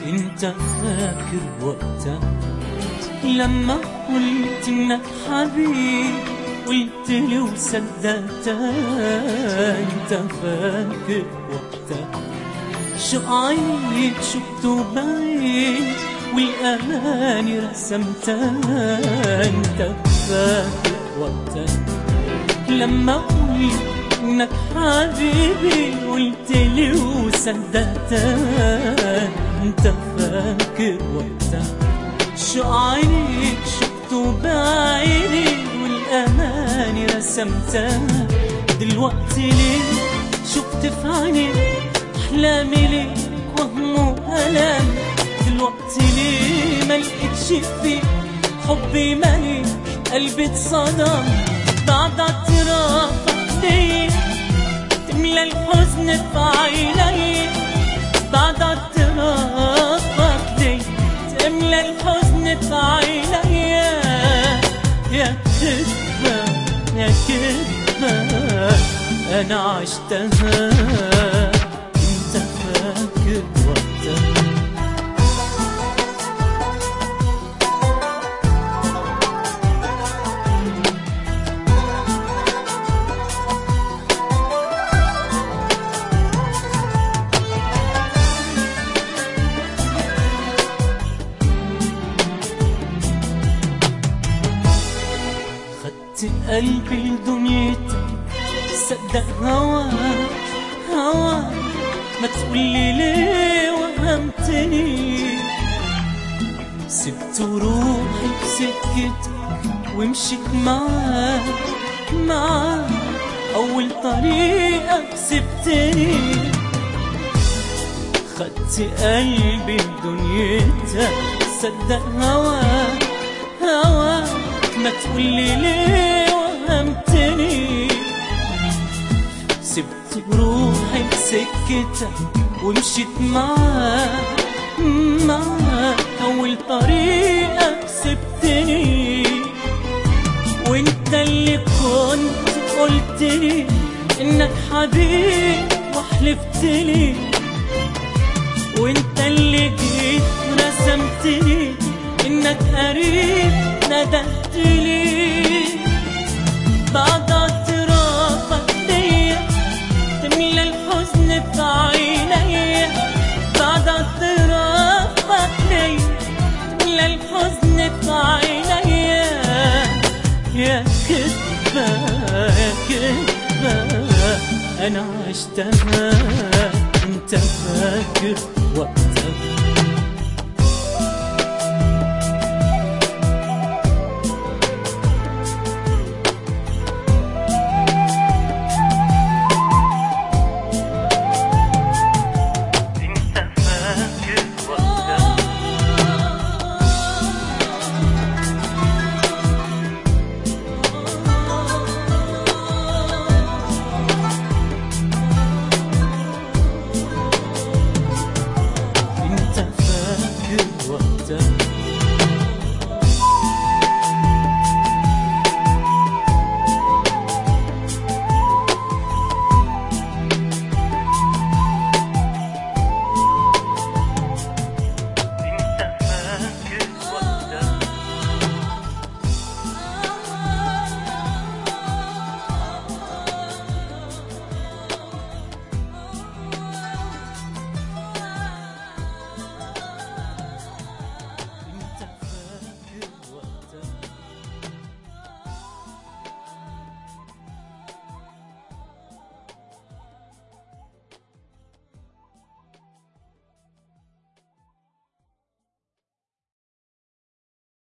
انت فاكر وقتها لما قلت انك حبيب قلت لي وصدقتها انت فاكر وقتها شو عينيك شفته بعيد والأماني رسمتها انت فاكر وقتها لما قلت انك حبيبي قلت لي وصدقتها انت فاكر وقتها شو عينيك شفته بعيني والاماني رسمتها دلوقتي ليه شفت في عينيك احلامي ليك وهم والام دلوقتي ليه ما لقيتش فيك حبي مالي قلبي اتصدم بعد اعترافك ليا تملى الحزن في عيني بعد اعترافك ليا تملى الحزن في عيني يا كذبة يا كذبة أنا عشتها أنت فاكر وقتها خدت قلبي لدنيتك صدق هوا هوا ما تقولي ليه وهمتني سبت روحي بسكتك ومشيت معاك معاك أول طريقك سبتني خدت قلبي لدنيتك صدق هواك هواك ما تقولي ليه وهمتني سبت روحي بسكتك ومشيت معاك معاك أول طريقك سبتني وانت اللي كنت قلتلي انك حبيب وحلفتلي وانت اللي جيت ورسمتلي انك قريب ندهتلي بعد اعترافك ليا تملى الحزن في عيني بعد اعترافك ليا تملى الحزن في عيني يا كذبة يا كذبة أنا عشتها أنت فاكر وقتها